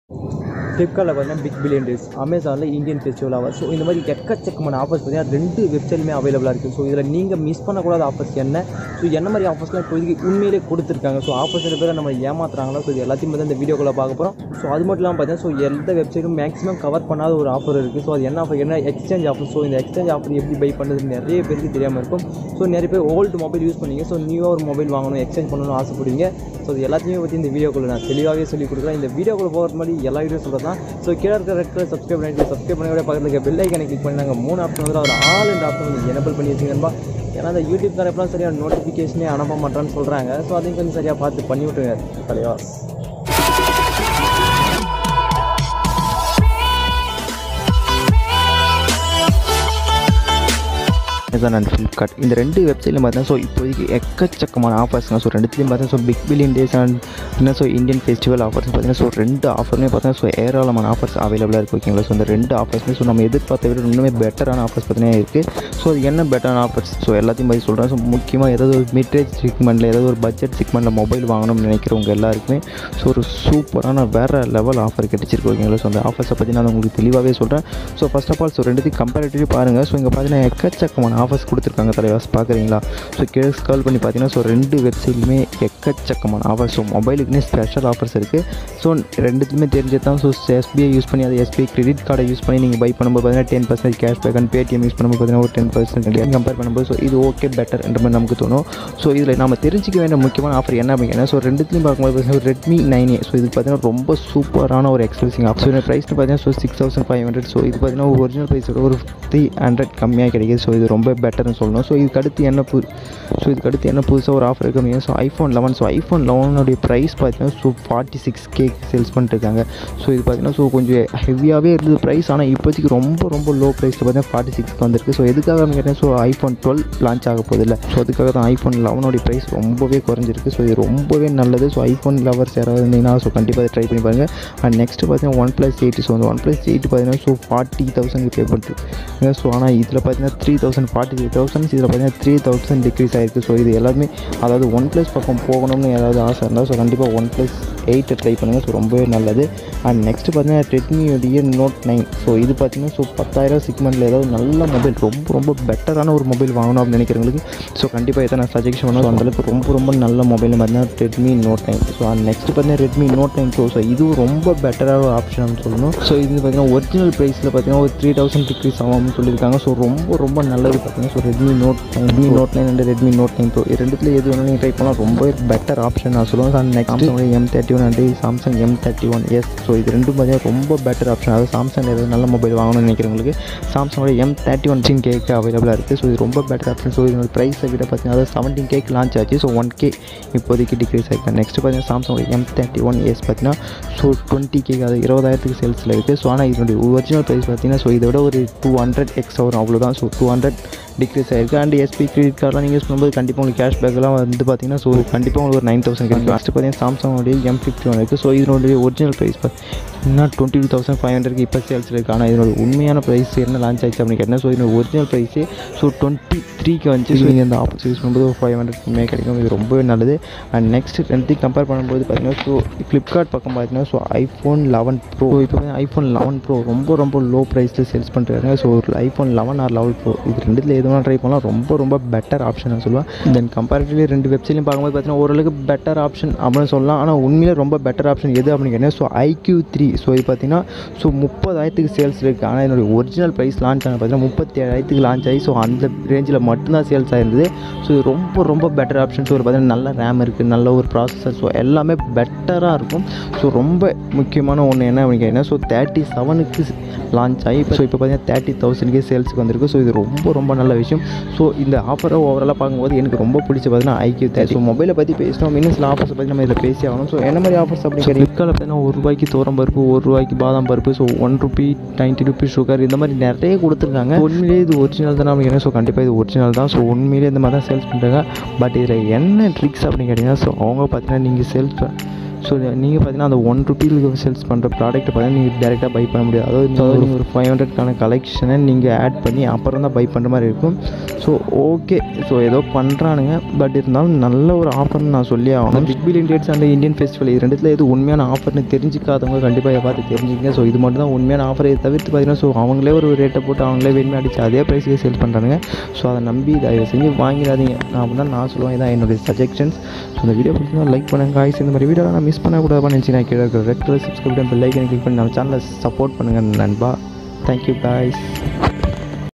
ஃப்ளிப்கார்ட்டில் பார்த்தீங்கன்னா big billion days அமேசானில் இந்தியன் ஃபெஸ்டிவல் ஆவர் ஸோ இந்த மாதிரி எக்கச்சக்கமான ஆஃபர்ஸ் பார்த்தீங்கன்னா ரெண்டு வெப்சைட்லுமே அவைலபிளாக இருக்குது ஸோ இதில் நீங்கள் மிஸ் பண்ணக்கூடாத ஆஃபர்ஸ் என்ன ஸோ என்ன மாதிரி ஆஃபர்ஸ்லாம் இப்போதைக்கு உண்மையிலே கொடுத்துருக்காங்க ஸோ ஆஃபர்ஸ் பேர் நம்ம ஏமாத்துறாங்களா ஸோ இது எல்லாத்தையும் வந்து இந்த வீடியோக்குள்ளே பார்க்க போகிறோம் ஸோ அது மட்டும் இல்லாமல் பார்த்தீங்கன்னா ஸோ எந்த வெப்சைட்டும் மேக்ஸிமம் கவர் பண்ணாத ஒரு ஆஃபர் இருக்குது ஸோ அது என்ன ஆஃபர் என்ன எக்ஸ்சேஞ்ச் ஆஃபர் ஸோ இந்த எக்ஸ்சேஞ்ச் ஆஃபர் எப்படி பை பண்ணுறது நிறைய பேருக்கு தெரியாமல் இருக்கும் ஸோ நிறைய பேர் ஓல்டு மொபைல் யூஸ் பண்ணீங்க ஸோ நியூவாக ஒரு மொபைல் வாங்கணும் எக்ஸ்சேஞ்ச் பண்ணணும்னு ஆசைப்படுவீங்க ஸோ இது எல்லாத்தையுமே பற்றி இந்த வீடியோக்குள்ள நான் தெளிவாகவே சொல்லி கொடுக்குறேன் இந்த வீடியோக்குள்ள போகிற மாதிரி எல்லா வீடியோ சொல்கிறது தான் ஸோ கீழே இருக்கிற ரெட் கலர் சப்ஸ்கிரைப் பண்ணிட்டு சப்ஸ்கிரைப் பண்ணி பக்கத்தில் இருக்க பெல் ஐக்கனை கிளிக் பண்ணி நாங்கள் மூணு ஆப்ஷன் வந்து ஒரு ஆல் இந்த ஆப்ஷன் வந்து எனபிள் பண்ணி வச்சுக்கணும்பா ஏன்னா அந்த யூடியூப் தரப்பெல்லாம் சரியாக நோட்டிஃபிகேஷனே அனுப்ப மாட்டேன்னு சொல்கிறாங்க ஸோ அதையும் கொஞ்சம் சரியாக பார்த்து பண்ணி விட்டுருங்க தலைவாஸ் அமேசான் அண்ட் ஃப்ளிப்கார்ட் இந்த ரெண்டு வெப்சைட்லையும் பார்த்தீங்கன்னா ஸோ இப்போதைக்கு எக்கச்சக்கமான ஆஃபர்ஸ்ங்க ஸோ ரெண்டுத்துலையும் பார்த்தீங்கன்னா so big billion days and என்ன ஸோ இந்தியன் ஃபெஸ்டிவல் ஆஃபர்ஸ் பார்த்தீங்கன்னா ஸோ ரெண்டு ஆஃபருமே பார்த்தீங்கன்னா ஸோ ஏராளமான ஆஃபர்ஸ் அவைலபிளாக இருக்குது ஓகேங்களா ஸோ இந்த ரெண்டு ஆஃபர்ஸுமே ஸோ நம்ம எதிர்பார்த்த விட இன்னுமே பெட்டரான ஆஃபர்ஸ் பார்த்தீங்கன்னா இருக்குது ஸோ அது என்ன பெட்டரான ஆஃபர்ஸ் ஸோ எல்லாத்தையும் பற்றி சொல்கிறேன் ஸோ முக்கியமாக ஏதாவது ஒரு மிட்ரேஜ் செக்மெண்ட்டில் ஏதாவது ஒரு பட்ஜெட் செக்மெண்ட்டில் மொபைல் வாங்கணும்னு நினைக்கிறவங்க எல்லாருக்குமே ஸோ ஒரு சூப்பரான வேறு லெவல் ஆஃபர் கிடைச்சிருக்கு ஓகேங்களா ஸோ அந்த ஆஃபர்ஸை பற்றி நான் உங்களுக்கு தெளிவாகவே சொல்கிறேன் so first of all so ரெண்டுத்தையும் கம்பேரிட்டிவ் பாருங்கள் ஸோ இங்கே பார்த்தீங்கன்னா எக்கச்சக்கமான ஆஃபர்ஸ் கொடுத்துருக்காங்க தலைவாஸ் பார்க்குறீங்களா ஸோ கீழே ஸ்கால் பண்ணி பார்த்தீங்கன்னா ஸோ ரெண்டு வெப்சைட்லையுமே எக்கச்சக்கமான ஆஃபர்ஸ் ஸோ மொபைலுக்குன்னே ஸ்பெஷல் ஆஃபர்ஸ் இருக்குது ஸோ ரெண்டுத்துலையுமே தெரிஞ்சது தான் ஸோ எஸ்பிஐ யூஸ் பண்ணி அதை எஸ்பிஐ கிரெடிட் கார்டை யூஸ் பண்ணி நீங்கள் பை பண்ணும்போது பார்த்தீங்கன்னா ten percent cash back and Paytm use பண்ணும்போது பார்த்தீங்கன்னா ஒரு டென் பர்சன்ட் கம்பேர் பண்ணும்போது ஸோ இது ஓகே பெட்டர் என்ற மாதிரி நமக்கு தோணும் ஸோ இதில் நம்ம தெரிஞ்சிக்க வேண்டிய முக்கியமான ஆஃபர் என்ன அப்படின்னா ஸோ ரெண்டுத்துலையும் பார்க்கும்போது பார்த்தீங்கன்னா ரெட்மி நைன் ஏ ஸோ இது பார்த்தீங்கன்னா ரொம்ப சூப்பரான ஒரு எக்ஸ்க்ளூசிவ் ஆஃபர் ஸோ ப்ரைஸ்னு பார்த்தீங்கன்னா so six thousand five hundred so இது பார்த்தீங்கன்னா ஒரிஜினல் ப்ரைஸோட ஒரு த்ரீ ஹண்ட்ரட் கம்மியாக கிடைக்குது ஸோ இது ரொம்ப பெட்டர்னு சொல்லணும் ஸோ இதுக்கு அடுத்து என்ன புது ஸோ இதுக்கு அடுத்து என்ன புதுசாக ஒரு ஆஃபர் இருக்கு அப்படின்னா so iPhone eleven so iPhone லெவனுடைய ப்ரைஸ் பார்த்தீங்கன்னா so forty six K sales பண்ணிட்டுருக்காங்க ஸோ இது பார்த்தீங்கன்னா ஸோ கொஞ்சம் ஹெவியாகவே இருந்தது ப்ரைஸ் ஆனால் இப்போதைக்கு ரொம்ப ரொம்ப லோ ப்ரைஸில் பார்த்தீங்கன்னா ஃபார்ட்டி சிக்ஸ்க்கு வந்திருக்கு ஸோ எதுக்காக கேட்டேன் ஸோ ஐஃபோன் டுவெல் லான்ச் ஆக போகுது இல்லை ஸோ அதுக்காக தான் ஐஃபோன் லெவனோடைய ப்ரைஸ் ரொம்பவே குறைஞ்சிருக்கு ஸோ இது ரொம்பவே நல்லது ஸோ ஐஃபோன் லவர்ஸ் யாராவது இருந்தீங்கன்னா ஸோ கண்டிப்பாக ட்ரை பண்ணி பாருங்கள் அண்ட் நெக்ஸ்ட் பார்த்தீங்கன்னா ஒன் ப்ளஸ் எயிட் ஸோ அந்த ஒன் ப்ளஸ் எயிட் பார்த்தீங்கன்னா ஸோ ஃபார்ட்டி தௌசண்ட் பே பண்ணிட்டு ஸோ ஆனால் இதில் பார்த்தீங்கன்னா three thousand forty three thousand இதில் பார்த்தீங்கன்னா த்ரீ தௌசண்ட் டிக்ரீஸ் ஆயிருக்கு ஸோ இது எல்லாமே அதாவது ஒன் ப்ளஸ் பக்கம் போகணும்னு ஏதாவது ஆசை இருந்தால் ஸோ கண்டிப்பாக ஒன் ப்ளஸ் எயிட்டை ட்ரை பண்ணுங்கள் ஸோ ரொம்பவே நல்லது அண்ட் நெக்ஸ்ட் பார்த்தீங்கன்னா ரெட்மியுடைய நோட் நைன் ஸோ இது பார்த்தீங்கன்னா ஸோ பத்தாயிரம் சிக்மெண்ட்டில் ஏதாவது நல்ல மொபைல் ரொம்ப ரொம்ப பெட்டரான ஒரு மொபைல் வாங்கணும் அப்படின்னு நினைக்கிறவங்களுக்கு ஸோ கண்டிப்பாக இதை நான் சஜெக்ஷன் பண்ணுவேன் ஸோ அந்தளவுக்கு ரொம்ப ரொம்ப நல்ல மொபைல் பார்த்தீங்கன்னா Redmi note nine so and next பார்த்தீங்கன்னா Redmi note nine pro so இதுவும் ரொம்ப பெட்டரான ஒரு ஆப்ஷன் சொல்லணும் ஸோ இது பார்த்தீங்கன்னா ஒரிஜினல் ப்ரைஸில் பார்த்தீங்கன்னா ஒரு த்ரீ தௌசண்ட் டிக்ரீஸ் ஆகும்னு சொல்லியிருக்காங்க ஸோ ரொம்ப ரொம்ப நல்லது பார்த்தீங்கன்னா so Redmi note Redmi note nine and Redmi note nine pro இது ரெண்டுத்தில் எது வேணாலும் நீங்கள் ட்ரை பண்ணலாம் ரொம்ப பெட்டர் ஆப்ஷன் நான் சொல்லுவேன் and next M thirty one and Samsung M thirty one S so இது ரெண்டும் பார்த்தீங்கன்னா ரொம்ப பெட்டர் ஆப்ஷன் அதாவது சாம்சங் ஏதாவது நல்ல மொபைல் வாங்கணும்னு நினைக்கிறவங்களுக்கு சாம்சங்கோட எம் தேர்ட்டி ஒன் சிங் கேக்கு அவைலபிளாக இருக்குது ஸோ இது ரொம்ப பெட்டர் ஆப்ஷன் ஸோ இதோட ப்ரைஸை விட பார்த்தீங்கன்னா அதாவது செவன்டீன் கேக் லான்ச் ஆச்சு ஸோ ஒன் கே இப்போதைக்கு டிக்ரீஸ் ஆகிருக்கு நெக்ஸ்ட் பார்த்தீங்கன்னா சாம்சங்கோட எம் தேர்ட்டி ஒன் எஸ் பார்த்தீங்கன்னா ஸோ டுவெண்ட்டி கேக் அது இருபதாயிரத்துக்கு சேல்ஸில் இருக்குது ஸோ ஆனால் இதனுடைய ஒரிஜினல் ப்ரைஸ் பார்த்தீங்கன்னா ஸோ இதை விட ஒரு டூ ஹண்ட்ரட் எக்ஸ் வரும் அவ்வளோதான் ஸோ டூ ஹண்ட்ரட் டிக்ரீஸ் ஆயிருக்கு அண்ட் எஸ்பி கிரெடிட் கார்டெலாம் நீங்கள் யூஸ் பண்ணும்போது கண்டிப்பாக உங்களுக்கு கேஷ் பேக்லாம் வந்து பார்த்தீங்கன்னா ஸோ கண்டிப்பாக உங்களுக்கு ஒரு நைன் தௌசண்ட் கிடைக்கும் ஃபஸ்ட்டு பார்த்தீங்கன்னா சாம்சங்கோடைய எம் ஃபிஃப்டி ஒன் இருக்குது ஸோ இதனுடைய ஒரிஜினல் ப்ரைஸ் பார்த்தீங்கன்னா டுவெண்ட்டி டூ தௌசண்ட் ஃபைவ் ஹண்ட்ரட்க்கு இப்போ சேல்ஸ் இருக்குது ஆனால் இதனோட உண்மையான ப்ரைஸ் என்ன லான்ச் ஆயிடுச்சு அப்படின்னு கேட்டால் ஸோ இதோட ஒரிஜினல் ப்ரைஸே ஸோ டுவெண்ட்டி த்ரீக்கு வந்துச்சு ஸோ நீங்கள் இந்த ஆஃபர்ஸ் யூஸ் பண்ணும்போது ஃபைவ் ஹண்ட்ரட் கம்மியாக கிடைக்கும் இது ரொம்பவே நல்லது அண்ட் நெக்ஸ்ட் ரெண்டுத்தையும் கம்பேர் பண்ணும்போது பார்த்தீங்கன்னா ஸோ ஃப்ளிப்கார்ட் பக்கம் பார்த்தீங்கன்னா ஸோ ஐஃபோன் லெவன் ப்ரோ இப்போ ஐஃபோன் லெவன் ப்ரோ ரொம்ப ரொம்ப லோ ப்ரைஸில் சேல்ஸ் பண்ணுறாங்க ஸோ ஒரு iPhone eleven or eleven pro இது ரெண்டுத்தில் எது வேணால் ட்ரை பண்ணலாம் ரொம்ப ரொம்ப பெட்டர் ஆப்ஷன் நான் சொல்லுவேன் தென் கம்பேரிட்டிவ்லி ரெண்டு வெப்சைட்லையும் பார்க்கும்போது பார்த்தீங்கன்னா ஓரளவுக்கு பெட்டர் ஆப்ஷன் அப்படின்னு சொல்லலாம் ஆனால் உண்மையிலே ரொம்ப பெட்டர் ஆப்ஷன் எது அப்படின்னு கேட்டீங்கன்னா ஸோ ஐக்யூ த்ரீ ஸோ இது பார்த்தீங்கன்னா ஸோ முப்பதாயிரத்துக்கு சேல்ஸ் இருக்குது ஆனால் என்னுடைய ஒரிஜினல் ப்ரைஸ் லான்ச் ஆன பார்த்தீங்கன்னா முப்பத்தி ஏழாயிரத்துக்கு லான்ச் ஆகி ஸோ அந்த ரேஞ்சில் மட்டும்தான் சேல்ஸ் ஆயிருந்தது ஸோ இது ரொம்ப ரொம்ப பெட்டர் ஆப்ஷன் ஸோ ஒரு பார்த்தீங்கன்னா நல்ல ரேம் இருக்குது நல்ல ஒரு ப்ராசஸர் ஸோ எல்லாமே பெட்டராக இருக்கும் ஸோ ரொம்ப முக்கியமான ஒன்று என்ன அப்படின்னு கேட்டிங்கன்னா ஸோ தேர்ட்டி செவனுக்கு லான்ச் ஆகி ஸோ இப்போ பார்த்தீங்கன்னா தேர்ட்டி தௌசண்ட்கே சேல்ஸுக்கு வந்திருக்கு ஸோ இது ரொம்ப ரொம்ப நல்ல விஷயம் ஸோ இந்த ஆஃபரை ஓவராலாக பார்க்கும்போது எனக்கு ரொம்ப பிடிச்ச பார்த்தீங்கன்னா ஐக்கியூ தேர்ட்டி ஸோ மொபைலை பற்றி பேசினோம் இன்னும் சில ஆஃபர்ஸை பற்றி நம்ம இதில் பேசி ஆகணும் ஸோ என்ன மாதிரி ஆஃபர்ஸ் அப்படி கேட்டீங்க ஃப்ளிப்கார்ட்டில் பார்த்தீங்கன்னா ஒரு ரூபாய்க்கு தோரம் பருப்பு ஒரு ரூபாய்க்கு பாதாம் பருப்பு so one rupee ninety rupees sugar இந்த மாதிரி நிறைய கொடுத்துருக்காங்க உண்மையிலேயே இது ஒரிஜினல் தான் நம்ம ஸோ கண்டிப்பாக இது ஒரிஜினல் தான் ஸோ உண்மையிலேயே இந்த மாதிரி தான் சேல்ஸ் பண்ணுறாங்க பட் இதில் என்ன ட்ரிக்ஸ் அப்படின்னு கேட்டிங்கன்னா ஸோ அவங்க பார்த்தீங்கன்னா நீங்கள் சேல்ஸ் ஸோ நீங்கள் பார்த்தீங்கன்னா அந்த ஒன் ருபீலுக்கு சேல்ஸ் பண்ணுற ப்ராடக்ட்டை பார்த்தீங்கன்னா நீங்கள் டேரெக்டாக பை பண்ண முடியாது அதாவது அதாவது நீங்கள் ஒரு ஃபைவ் ஹண்ட்ரட்கான கலெக்ஷனை நீங்கள் ஆட் பண்ணி அப்புறம் தான் பை பண்ணுற மாதிரி இருக்கும் ஸோ ஓகே ஸோ ஏதோ பண்ணுறானுங்க பட் இருந்தாலும் நல்ல ஒரு ஆஃபர்னு நான் சொல்லி ஆகணும் big billion days and Indian festival இது ரெண்டுத்தில் எது உண்மையான ஆஃபர்னு தெரிஞ்சிக்காதவங்க கண்டிப்பாக இதை பார்த்து தெரிஞ்சுங்க ஸோ இது மட்டும் தான் உண்மையான ஆஃபரை தவிர்த்து பார்த்தீங்கன்னா ஸோ அவங்களே ஒரு ரேட்டை போட்டு அவங்களே வேணுமே அடிச்சு அதே ப்ரைஸுக்கு சேல் பண்ணுறானுங்க ஸோ அதை நம்பி தயவு செஞ்சு வாங்கிடாதீங்க நான் அப்படி தான் நான் சொல்லுவேன் இதான் என்னுடைய சஜெஷன்ஸ் ஸோ இந்த வீடியோ பிடிச்சிருந்தா லைக் பண்ணுங்க காய்ஸ் இந்த மாதிரி வீடியோ நான் மிஸ் பண்ணக்கூடாதுன்னு நினச்சி நான் கீழே இருக்கிற ரெட் கலர் சப்ஸ்கிரைப் பெல் லைக்கனை கிளிக் பண்ணி நம்ம சேனலை சப்போர்ட் பண்ணுங்கள் நண்பா தேங்க்யூ காய்ஸ்